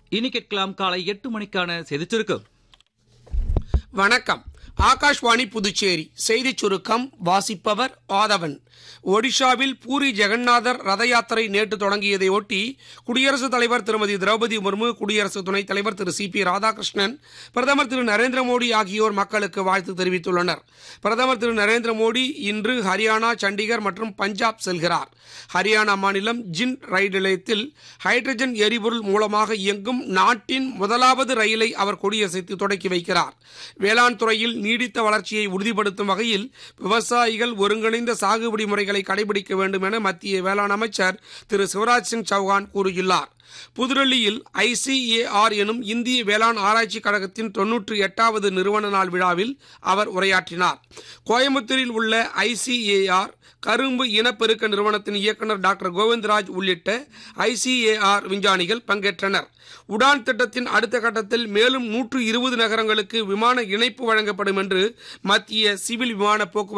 இனி கேட்கலாம் காலை எட்டு மணிக்கான செய்திச் சுருக்கம் வணக்கம் ஆகாஷ்வாணி புதுச்சேரி செய்திச் சுருக்கம் வாசிப்பவர் ஆதவன் ஒடிஷாவில் பூரி ஜெகநாதர் ரத யாத்திரை நேற்று தொடங்கியதை ஒட்டி குடியரசுத் தலைவர் திருமதி திரௌபதி முர்மு குடியரசு துணைத் தலைவர் திரு சி பி ராதாகிருஷ்ணன் பிரதமர் திரு நரேந்திர மோடி ஆகியோர் மக்களுக்கு வாழ்த்து தெரிவித்துள்ளனர் பிரதமர் திரு நரேந்திர மோடி இன்று ஹரியானா சண்டிகர் மற்றும் பஞ்சாப் செல்கிறார் ஹரியானா மாநிலம் ஜின் ரயில் நிலையத்தில் ஹைட்ரஜன் எரிபொருள் மூலமாக இயங்கும் நாட்டின் முதலாவது ரயிலை அவர் கொடியசைத்து தொடக்கி வைக்கிறார் வேளாண் துறையில் நீடித்த வளர்ச்சியை உறுதிப்படுத்தும் வகையில் விவசாயிகள் ஒருங்கிணைந்த சாகுபடி முறைகளை கடைபிடிக்க வேண்டும் என மத்திய வேளாண் அமைச்சர் திரு சிவராஜ் சிங் சௌகான் கூறியுள்ளார் புதுடெல்லியில் ஐசிஏஆர் எனும் இந்திய வேளாண் ஆராய்ச்சி கழகத்தின் தொன்னூற்றி எட்டாவது நிறுவன நாள் விழாவில் அவர் உரையாற்றினார் கோயம்புத்தூரில் உள்ள ஐசிஏஆர் கரும்பு இனப்பெருக்க நிறுவனத்தின் இயக்குநர் டாக்டர் கோவிந்தராஜ் உள்ளிட்ட ஐசிஏஆர் விஞ்ஞானிகள் பங்கேற்றனர் உடான் திட்டத்தின் அடுத்த கட்டத்தில் மேலும் நூற்று இருபது நகரங்களுக்கு விமான இணைப்பு வழங்கப்படும் என்று மத்திய சிவில் விமான போக்குவரத்து